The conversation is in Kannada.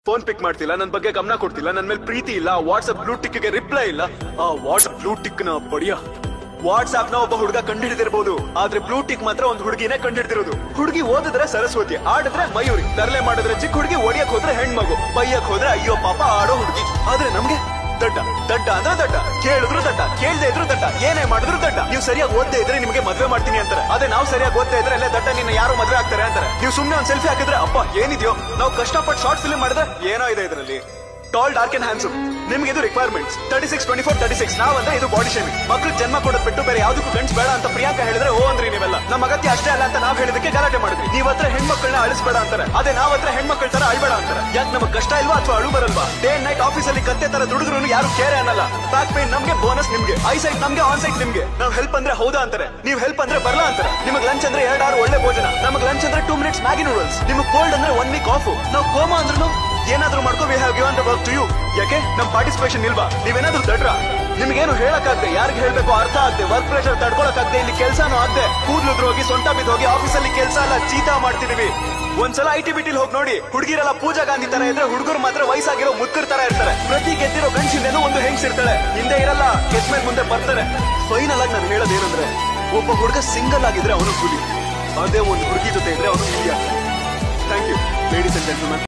ಫೋನ್ ಪಿಕ್ ಮಾಡ್ತಿಲ್ಲ ನನ್ ಬಗ್ಗೆ ಗಮನ ಕೊಡ್ತಿಲ್ಲ ನನ್ ಮೇಲೆ ಪ್ರೀತಿ ಇಲ್ಲ ವಾಟ್ಸ್ಆಪ್ ಬ್ಲೂ ಟಿಕ್ ಗೆ ರಿಪ್ಲೈ ಇಲ್ಲ ಆ ವಾಟ್ಸ್ಆಪ್ ಬ್ಲೂ ಟಿಕ್ ನ ಬಡಿಯ ವಾಟ್ಸ್ಆಪ್ ನ ಒಬ್ಬ ಹುಡುಗ ಕಂಡಿಡಿದಿರ್ಬೋದು ಆದ್ರೆ ಬ್ಲೂ ಟಿಕ್ ಮಾತ್ರ ಒಂದು ಹುಡುಗಿನೇ ಕಂಡಿಡ್ದಿರೋದು ಹುಡುಗಿ ಓದಿದ್ರೆ ಸರಸ್ವತಿ ಆಡಿದ್ರೆ ಮಯೂರಿ ತರಲೆ ಮಾಡಿದ್ರೆ ಚಿಕ್ಕ ಹುಡುಗಿ ಒಡಿಯಕ್ ಹೋದ್ರೆ ಹೆಣ್ಮಗು ಬೈಯಕ್ ಹೋದ್ರೆ ಅಯ್ಯೋ ಪಾಪ ಆಡೋ ಹುಡುಗಿ ಆದ್ರೆ ನಮ್ಗೆ ದಡ್ಡ ದಡ್ಡ ಅಂದ್ರೆ ದಡ್ಡ ಕೇಳಿದ್ರು ದಡ್ಡ ಕೇಳ್ದೆ ಇದ್ರು ದಡ್ಡ ಏನೇ ಮಾಡಿದ್ರು ದಡ್ಡ ನೀವು ಸರಿಯಾಗಿ ಓದ್ದೇ ಇದ್ರೆ ನಿಮಗೆ ಮದ್ವೆ ಮಾಡ್ತೀನಿ ಅಂತಾರೆ ಅದೇ ನಾವು ಸರಿಯಾಗಿ ಓದ್ತಾ ಇದ್ರೆ ಅಲ್ಲೇ ದಡ್ಡ ನಿನ್ನ ಯಾರು ಮದ್ವೆ ಆಗ್ತಾರೆ ಅಂತಾರೆ ನೀವು ಸುಮ್ನೆ ಒಂದ್ ಸೆಲ್ಫಿ ಹಾಕಿದ್ರೆ ಅಪ್ಪ ಏನಿದೆಯೋ ನಾವು ಕಷ್ಟಪಟ್ಟು ಶಾರ್ಟ್ ಫಿಲ್ಮ್ ಮಾಡಿದ್ರೆ ಏನೋ ಇದೆ ಇದರಲ್ಲಿ ಟಾಲ್ ಡಾರ್ಕ್ ಅಂಡ್ ಹ್ಯಾಂಡ್ಸಮ್ ನಿಮ್ಗೆ ಇದು requirements thirty six twenty four thirty six ನಾವಂದ್ರೆ ಇದು ಬಾಡಿ ಶೇಮಿಂಗ್ ಮಕ್ಳು ಜನ್ಮ ಕೊಡೋದ್ ಬಿಟ್ಟು ಬೇರೆ ಯಾವ್ದಕ್ಕೂ ಗಂಡ್ಸ್ ಬೇಡ ಅಂತ ಪ್ರಿಯಾಂಕಾ ಹೇಳಿದ್ರೆ ಓ ಅಂದ್ರಿ ನೀವೆಲ್ಲ ನಮ್ಮ ಅಗತ್ಯ ಅಷ್ಟೇ ಅಲ್ಲ ಅಂತ ನಾವ್ ಹೇಳಿದಕ್ಕೆ ಗಲಾಟೆ ಮಾಡಿದ್ವಿ ನೀವ್ ಹತ್ರ ಹೆಣ್ಮಕ್ಳನ್ನ ಅಳಿಸ್ಬೇಡ ಅಂತಾರೆ ಅದೇ ನಾವ್ ಹತ್ರ ಹೆಣ್ಮಕ್ಳ ತರ ಅಳ್ಬೇಡ ಅಂತಾರೆ ಯಾಕೆ ನಮಗೆ ಕಷ್ಟ ಇಲ್ವಾ ಅಥವಾ ಅಳು ಬರಲ್ವಾ ಡೇ ಅಂಡ್ ನೈಟ್ ಆಫೀಸ್ ಅಲ್ಲಿ ಕತ್ತೆ ತರ ದುಡಿದ್ರು ಯಾರು ಕೇರೆ ಅನ್ನಲ್ಲ ಬ್ಯಾಕ್ ಪೇನ್ ನಮ್ಗೆ ಬೋನಸ್ ನಿಮ್ಗೆ ಐ ಸೈಟ್ ನಮ್ಗೆ ಆನ್ ಸೈಟ್ ನಿಮ್ಗೆ ನಾವ್ ಹೆಲ್ಪ್ ಅಂದ್ರೆ ಹೌದಾ ಅಂತಾರೆ ನೀವ್ ಹೆಲ್ಪ್ ಅಂದ್ರೆ ಬರಲ್ಲ ಅಂತಾರೆ ನಿಮಗ್ ಲಂಚ್ ಅಂದ್ರೆ ಎರಡ್ ಆರು ಒಳ್ಳೆ ಭೋಜನ ನಮಗ್ ಲಂಚ್ ಅಂದ್ರೆ ಟೂ ಮಿನಿಟ್ಸ್ ಮ್ಯಾಗಿ ನೂಡಲ್ಸ್ ನಿಮಗ್ ಕೋಲ್ಡ್ ಅಂದ್ರೆ ಒನ್ ವೀಕ್ ಆಫ್ ನಾವು ಕೋಮಾ ಅಂದ್ರೂ ಏನಾದ್ರೂ ಮಾಡ್ಕೋ we have given the work to you ಯಾಕೆ ನಮ್ ಪಾರ್ಟಿಸಿಪೇಷನ್ ಇಲ್ವಾ ನೀವೇನಾದ್ರೂ ದಡ್ರ ನಿಮ್ಗೇನು ಹೇಳಕ್ಕಾಗ್ದೆ ಯಾರಿಗೆ ಹೇಳ್ಬೇಕು ಅರ್ಥ ಆಗದೆ ವರ್ಕ್ ಪ್ರೆಷರ್ ತಡ್ಕೊಳಕ್ಕಾಗ್ದೆ ಇಲ್ಲಿ ಕೆಲ್ಸಾನು ಆಗದೆ ಕೂದ್ಲುದ್ರು ಹೋಗಿ ಸೊಂಟ ಬಿದ್ದು ಹೋಗಿ ಆಫೀಸಲ್ಲಿ ಕೆಲಸ ಎಲ್ಲ ಚೀತಾ ಮಾಡ್ತಿದೀವಿ ಒಂದ್ಸಲ ಐ ಟಿ ಬಿಟಿಲ್ ಹೋಗಿ ನೋಡಿ ಹುಡುಗಿರೆಲ್ಲ ಪೂಜಾ ಗಾಂಧಿ ತರ ಇದ್ರೆ ಹುಡುಗರು ಮಾತ್ರ ವಯಸ್ಸಾಗಿರೋ ಮುದ್ಕರ್ ತರ ಇರ್ತಾರೆ ಪ್ರತಿ ಗೆದ್ದಿರೋ ಗಂಡಸಿಂದೇನೋ ಒಂದು ಹೆಂಗ್ಸ್ ಇರ್ತಾಳೆ ಹಿಂದೆ ಇರಲ್ಲ ಗೆದ್ಮೇಲೆ ಮುಂದೆ ಬರ್ತಾರೆ ಫೈನಲ್ ಆಗಿ ನಾನು ಹೇಳೋದೇನಂದ್ರೆ ಒಬ್ಬ ಹುಡುಗ ಸಿಂಗಲ್ ಆಗಿದ್ರೆ ಅವನು ಹುಲಿ ಅದೇ ಒಂದು ಹುಡುಗಿ ಜೊತೆ ಇದ್ರೆ ಅವನು ಹುಲಿ ಆಗ್ತಾನೆ thank you ladies and gentleman